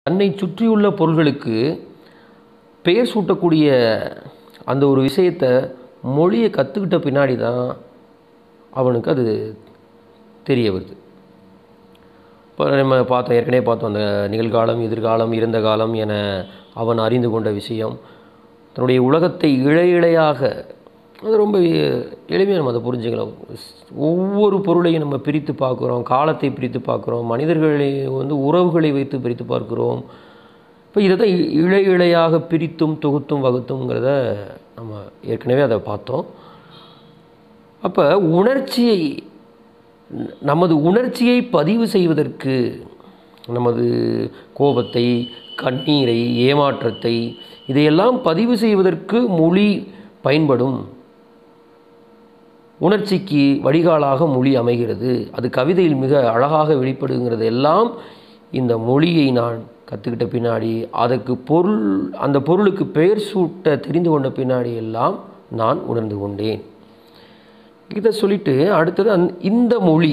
தன்னை சுற்றியுள்ள பொருள்களுக்கு பெயர் சூட்டக்கூடிய அந்த ஒரு விஷயத்தை மொழியை கற்றுக்கிட்ட பின்னாடி தான் அவனுக்கு அது தெரிய வருது இப்போ நம்ம பார்த்தோம் ஏற்கனவே பார்த்தோம் அந்த நிகழ்காலம் எதிர்காலம் இறந்த காலம் என அவன் அறிந்து கொண்ட விஷயம் தன்னுடைய உலகத்தை இழை இழையாக அது ரொம்ப எளிமையாக நம்ம அதை புரிஞ்சுக்கலாம் ஒவ்வொரு பொருளையும் நம்ம பிரித்து பார்க்குறோம் காலத்தை பிரித்து பார்க்குறோம் மனிதர்களை வந்து உறவுகளை வைத்து பிரித்து பார்க்கிறோம் இப்போ இதை தான் இ- இழை இழையாக பிரித்தும் தொகுத்தும் வகுத்துங்கிறத நம்ம ஏற்கனவே அதை பார்த்தோம் அப்போ உணர்ச்சியை நமது உணர்ச்சியை பதிவு செய்வதற்கு நமது கோபத்தை கண்ணீரை ஏமாற்றத்தை இதையெல்லாம் பதிவு செய்வதற்கு மொழி பயன்படும் உணர்ச்சிக்கு வடிகாலாக மொழி அமைகிறது அது கவிதையில் மிக அழகாக வெளிப்படுங்கிறது எல்லாம் இந்த மொழியை நான் கற்றுக்கிட்ட பின்னாடி அதற்கு பொருள் அந்த பொருளுக்கு பெயர் சூட்ட தெரிந்து கொண்ட பின்னாடி எல்லாம் நான் உணர்ந்து கொண்டேன் இதை சொல்லிட்டு அடுத்தது அந் இந்த மொழி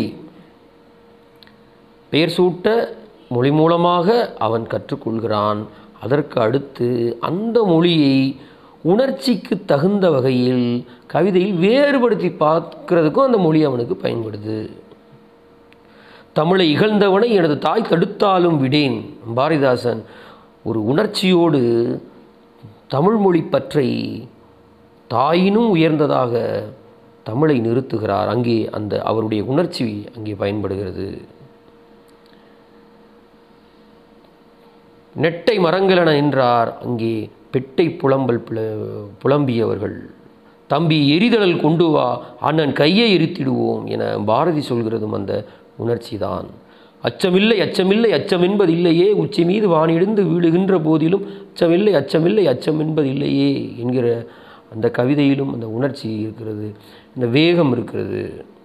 பெயர் சூட்ட மொழி மூலமாக அவன் கற்றுக்கொள்கிறான் அதற்கு அடுத்து அந்த மொழியை உணர்ச்சிக்கு தகுந்த வகையில் கவிதையில் வேறுபடுத்தி பார்க்கிறதுக்கும் அந்த மொழி அவனுக்கு பயன்படுது தமிழை இகழ்ந்தவனை எனது தாய் தடுத்தாலும் விடேன் பாரதிதாசன் ஒரு உணர்ச்சியோடு தமிழ் மொழி பற்றை தாயினும் உயர்ந்ததாக தமிழை நிறுத்துகிறார் அங்கே அந்த அவருடைய உணர்ச்சி அங்கே பயன்படுகிறது நெட்டை மரங்களென நின்றார் அங்கே பெட்டை புலம்பல் புல- புலம்பியவர்கள் தம்பி எரிதழல் கொண்டு வா அண்ணன் கையை எரித்திடுவோம் என பாரதி சொல்கிறதும் அந்த உணர்ச்சி தான் அச்சமில்லை அச்சமில்லை அச்சம் என்பது இல்லையே உச்சி மீது வானிடிந்து வீழுகின்ற போதிலும் அச்சமில்லை அச்சமில்லை அச்சம் என்பது இல்லையே என்கிற அந்த கவிதையிலும் அந்த உணர்ச்சி இருக்கிறது இந்த வேகம் இருக்கிறது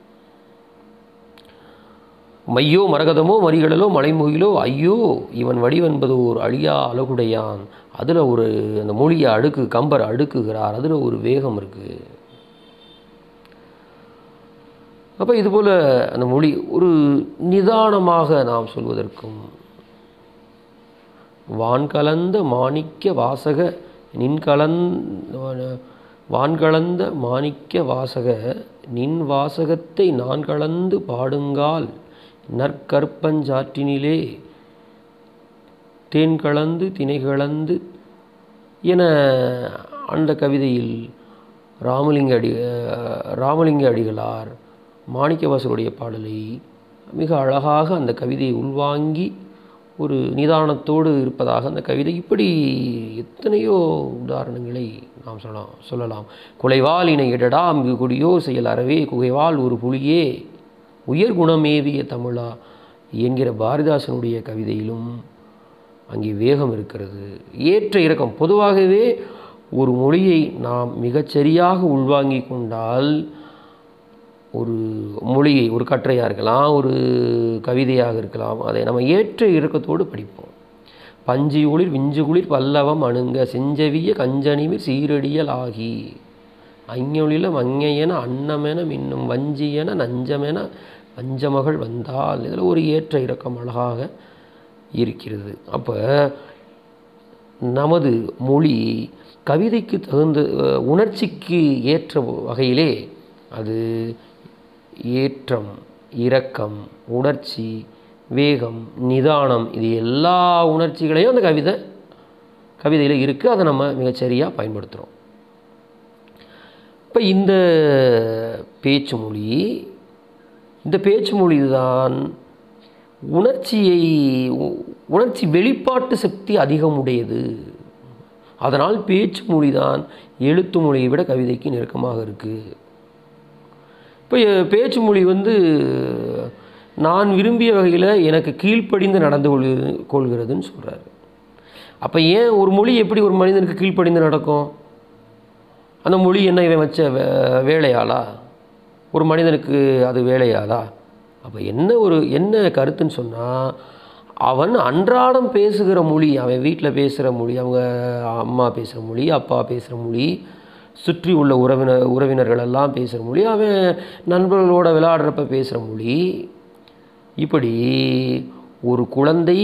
மையோ மரகதமோ மறிகடலோ மலைமுகிலோ ஐயோ இவன் வடிவென்பது ஒரு அழியா அழகுடையான் அதில் ஒரு அந்த மொழியை அடுக்கு கம்பர் அடுக்குகிறார் அதில் ஒரு வேகம் இருக்குது அப்போ இதுபோல் அந்த மொழி ஒரு நிதானமாக நாம் சொல்வதற்கும் வான்கலந்த மாணிக்க வாசக நின் கலந்த வான்கலந்த மாணிக்க வாசக நின் வாசகத்தை நான் கலந்து பாடுங்கால் நற்கற்பஞ்சாற்றினிலே தேன் கலந்து திணை கலந்து என அந்த கவிதையில் ராமலிங்க அடி ராமலிங்க அடிகளார் மாணிக்கவாசருடைய பாடலை மிக அழகாக அந்த கவிதையை உள்வாங்கி ஒரு நிதானத்தோடு இருப்பதாக அந்த கவிதை இப்படி எத்தனையோ உதாரணங்களை நாம் சொல்லலாம் சொல்லலாம் குலைவால் இணை இடடா மிகு கொடியோ செயல் அறவே குகைவால் ஒரு புலியே உயர் குணமேவிய தமிழா என்கிற பாரதிதாசனுடைய கவிதையிலும் அங்கே வேகம் இருக்கிறது ஏற்ற இறக்கம் பொதுவாகவே ஒரு மொழியை நாம் மிகச்சரியாக உள்வாங்கி கொண்டால் ஒரு மொழியை ஒரு கட்டுரையாக இருக்கலாம் ஒரு கவிதையாக இருக்கலாம் அதை நம்ம ஏற்ற இறக்கத்தோடு படிப்போம் பஞ்சு குளிர் விஞ்சு குளிர் பல்லவம் அணுங்க செஞ்சவிய கஞ்சனிமிர் சீரடியல் ஆகி அஞ்சொழில மங்கையென அன்னமென மின்னும் வஞ்சியென நஞ்சமென வஞ்சமகள் வந்தால் இதில் ஒரு ஏற்ற இறக்கம் அழகாக இருக்கிறது அப்போ நமது மொழி கவிதைக்கு தகுந்த அஹ், உணர்ச்சிக்கு ஏற்ற வகையிலே அது ஏற்றம் இரக்கம் உணர்ச்சி வேகம் நிதானம் இது எல்லா உணர்ச்சிகளையும் அந்த கவிதை கவிதையில் இருக்குது அதை நம்ம மிகச்சரியாக பயன்படுத்துகிறோம் இப்போ இந்த பேச்சு மொழி இந்த பேச்சு மொழி தான் உணர்ச்சியை உ- உணர்ச்சி வெளிப்பாட்டு சக்தி அதிகமுடையது அதனால் பேச்சு மொழி தான் எழுத்து மொழியை விட கவிதைக்கு நெருக்கமாக இருக்குது இப்போ எ- பேச்சு மொழி வந்து நான் விரும்பிய வகையில் எனக்கு கீழ்ப்படிந்து நடந்து கொள் கொள்கிறதுன்னு சொல்கிறாரு அப்போ ஏன் ஒரு மொழி எப்படி ஒரு மனிதனுக்கு கீழ்ப்படிந்து நடக்கும் அந்த மொழி என்ன இவன் வச்ச வே வேலையாளா ஒரு மனிதனுக்கு அது வேலையாளா அப்போ என்ன ஒரு என்ன கருத்துன்னு சொன்னால் அவன் அன்றாடம் பேசுகிற மொழி அவன் வீட்டில் பேசுகிற மொழி அவங்க அம்மா பேசுகிற மொழி அப்பா பேசுகிற மொழி சுற்றி உள்ள உறவினர் உறவினர்கள் எல்லாம் பேசுகிற மொழி அவன் நண்பர்களோட விளையாடுறப்ப பேசுகிற மொழி இப்படி ஒரு குழந்தை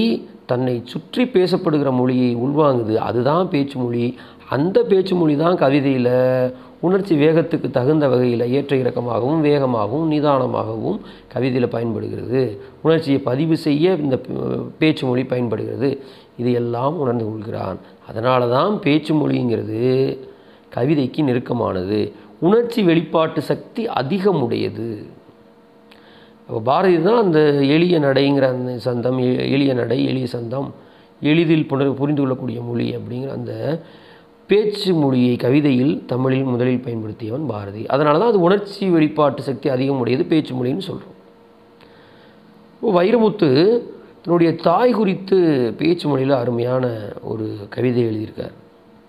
தன்னை சுற்றி பேசப்படுகிற மொழியை உள்வாங்குது அதுதான் பேச்சு மொழி அந்த பேச்சு மொழி தான் கவிதையில் உணர்ச்சி வேகத்துக்கு தகுந்த வகையில் ஏற்ற இறக்கமாகவும் வேகமாகவும் நிதானமாகவும் கவிதையில் பயன்படுகிறது உணர்ச்சியை பதிவு செய்ய இந்த பே- பேச்சு மொழி பயன்படுகிறது இதையெல்லாம் உணர்ந்து கொள்கிறான் அதனால தான் பேச்சு மொழிங்கிறது கவிதைக்கு நெருக்கமானது உணர்ச்சி வெளிப்பாட்டு சக்தி அதிகமுடையது அப்போ பாரதி தான் அந்த எளிய நடைங்கிற அந்த சந்தம் எ- எளிய நடை எளிய சந்தம் எளிதில் புணர் புரிந்து கொள்ளக்கூடிய மொழி அப்படிங்கிற அந்த பேச்சு மொழியை கவிதையில் தமிழில் முதலில் பயன்படுத்தியவன் பாரதி அதனால தான் அது உணர்ச்சி வெளிப்பாட்டு சக்தி அதிகமுடையது பேச்சு மொழின்னு சொல்கிறோம் இப்போ வைரமுத்து தன்னுடைய தாய் குறித்து பேச்சு மொழியில் அருமையான ஒரு கவிதை எழுதியிருக்கார்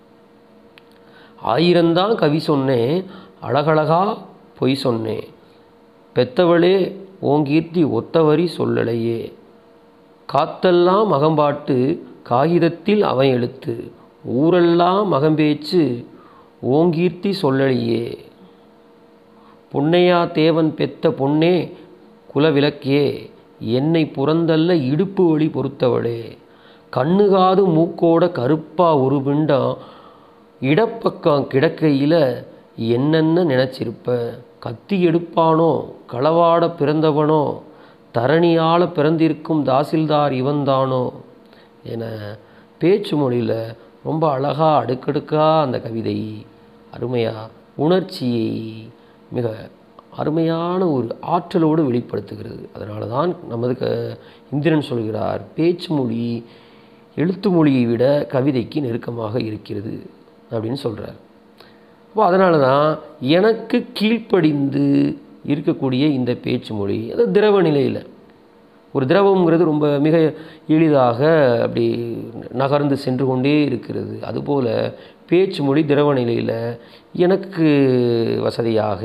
ஆயிரந்தான் கவி சொன்னேன் அழகழகா பொய் சொன்னேன் பெத்தவளே ஓங்கீர்த்தி ஒத்தவரி சொல்லலையே காத்தெல்லாம் மகம்பாட்டு காகிதத்தில் அவன் எழுத்து ஊரெல்லாம் மகம்பேச்சு ஓங்கீர்த்தி சொல்லலையே பொன்னையா தேவன் பெத்த பொன்னே குலவிளக்கே என்னை புறந்தல்ல இடுப்பு வழி பொறுத்தவளே கண்ணுகாது மூக்கோட கருப்பா ஒரு பிண்டம் இடப்பக்கம் கிடக்கையில் என்னென்ன நினச்சிருப்ப கத்தி எடுப்பானோ களவாட பிறந்தவனோ தரணியால பிறந்திருக்கும் தாசில்தார் இவன்தானோ என பேச்சு மொழியில் ரொம்ப அழகாக அடுக்கடுக்காக அந்த கவிதை அருமையாக உணர்ச்சியை மிக அருமையான ஒரு ஆற்றலோடு வெளிப்படுத்துகிறது அதனால தான் நமது க இந்திரன் சொல்கிறார் பேச்சு மொழி எழுத்து மொழியை விட கவிதைக்கு நெருக்கமாக இருக்கிறது அப்படின்னு சொல்கிறார் அப்போ அதனால தான் எனக்கு கீழ்ப்படிந்து இருக்கக்கூடிய இந்த பேச்சு மொழி அது திரவ நிலையில் ஒரு திரவம்ங்கிறது ரொம்ப மிக எளிதாக அப்படி நகர்ந்து சென்று கொண்டே இருக்கிறது அதுபோல் பேச்சு மொழி திரவ நிலையில் எனக்கு வசதியாக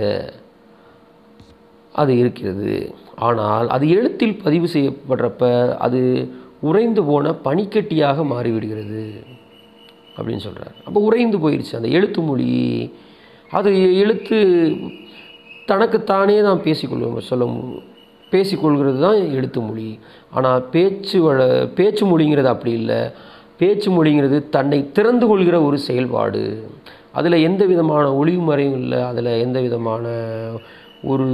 அது இருக்கிறது ஆனால் அது எழுத்தில் பதிவு செய்யப்படுறப்ப அது உறைந்து போன பனிக்கட்டியாக மாறிவிடுகிறது அப்படின்னு சொல்கிறார் அப்போ உறைந்து போயிடுச்சு அந்த எழுத்து மொழி அது எழுத்து தனக்குத்தானே தான் பேசிக்கொள்வோம் சொல்ல மு- பேசிக்கொள்கிறது தான் எழுத்து மொழி ஆனால் பேச்சு வழ பேச்சு மொழிங்கிறது அப்படி இல்லை பேச்சு மொழிங்கிறது தன்னை திறந்து கொள்கிற ஒரு செயல்பாடு அதில் எந்த விதமான ஒளிவு மறைவும் இல்லை அதில் எந்த விதமான ஒரு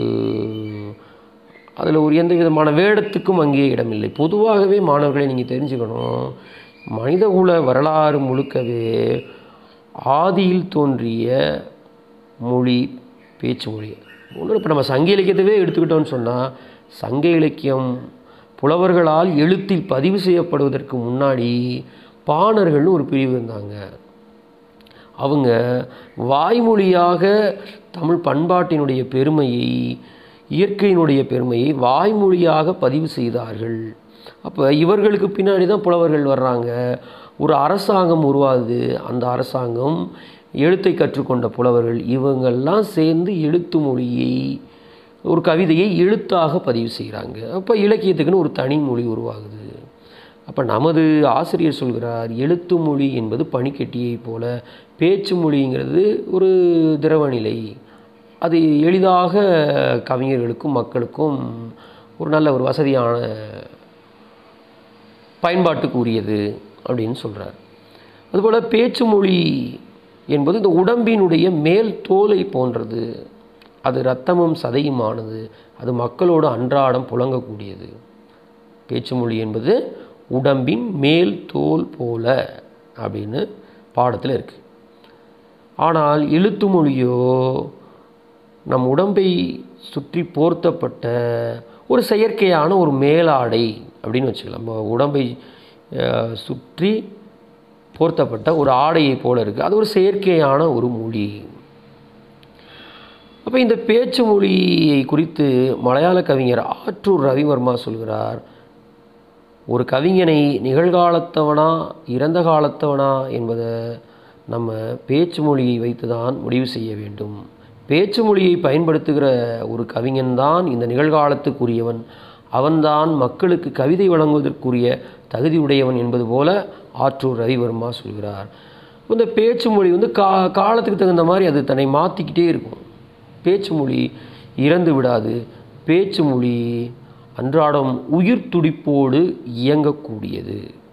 அதில் ஒரு எந்த விதமான வேடத்துக்கும் அங்கே இடமில்லை பொதுவாகவே மாணவர்களை நீங்கள் தெரிஞ்சுக்கணும் மனிதகுல வரலாறு முழுக்கவே ஆதியில் தோன்றிய மொழி பேச்சு மொழி ஒன்றும் இப்போ நம்ம சங்க இலக்கியத்தவே எடுத்துக்கிட்டோம்னு சொன்னால் சங்க இலக்கியம் புலவர்களால் எழுத்தில் பதிவு செய்யப்படுவதற்கு முன்னாடி பாணர்கள்னு ஒரு பிரிவு இருந்தாங்க அவங்க வாய்மொழியாக தமிழ் பண்பாட்டினுடைய பெருமையை இயற்கையினுடைய பெருமையை வாய்மொழியாக பதிவு செய்தார்கள் அப்போ இவர்களுக்கு பின்னாடி தான் புலவர்கள் வர்றாங்க ஒரு அரசாங்கம் உருவாகுது அந்த அரசாங்கம் எழுத்தை கற்றுக்கொண்ட புலவர்கள் இவங்கெல்லாம் சேர்ந்து எழுத்து மொழியை ஒரு கவிதையை எழுத்தாக பதிவு செய்கிறாங்க அப்போ இலக்கியத்துக்குன்னு ஒரு தனி மொழி உருவாகுது அப்போ நமது ஆசிரியர் சொல்கிறார் எழுத்து மொழி என்பது பனிக்கட்டியைப் போல பேச்சு மொழிங்கிறது ஒரு திரவநிலை அது எளிதாக கவிஞர்களுக்கும் மக்களுக்கும் ஒரு நல்ல ஒரு வசதியான பயன்பாட்டுக்கு உரியது அப்படின்னு சொல்கிறார் அதுபோல் பேச்சு மொழி என்பது இந்த உடம்பினுடைய மேல் தோலை போன்றது அது இரத்தமும் சதையுமானது அது மக்களோடு அன்றாடம் புழங்கக்கூடியது பேச்சு மொழி என்பது உடம்பின் மேல் தோல் போல அப்படின்னு பாடத்தில் இருக்குது ஆனால் எழுத்து மொழியோ நம் உடம்பை சுற்றி போர்த்தப்பட்ட ஒரு செயற்கையான ஒரு மேலாடை அப்படின்னு வச்சுக்கலாம் நம்ம உடம்பை அஹ், சுற்றி போர்த்தப்பட்ட ஒரு ஆடையை போல இருக்குது அது ஒரு செயற்கையான ஒரு மொழி அப்போ இந்த பேச்சு மொழியை குறித்து மலையாள கவிஞர் ஆற்றூர் ரவிவர்மா சொல்கிறார் ஒரு கவிஞனை நிகழ்காலத்தவனா இறந்த காலத்தவனா என்பதை நம்ம பேச்சு மொழியை வைத்து தான் முடிவு செய்ய வேண்டும் பேச்சு மொழியை பயன்படுத்துகிற ஒரு கவிஞன்தான் இந்த நிகழ்காலத்துக்குரியவன் அவன்தான் மக்களுக்கு கவிதை வழங்குவதற்குரிய தகுதியுடையவன் என்பது போல ஆற்றூர் ரவிவர்மா சொல்கிறார் இந்த பேச்சு மொழி வந்து கா காலத்துக்கு தகுந்த மாதிரி அது தன்னை மாற்றிக்கிட்டே இருக்கும் பேச்சு மொழி இறந்து விடாது பேச்சு மொழி அன்றாடம் உயிர் துடிப்போடு இயங்கக்கூடியது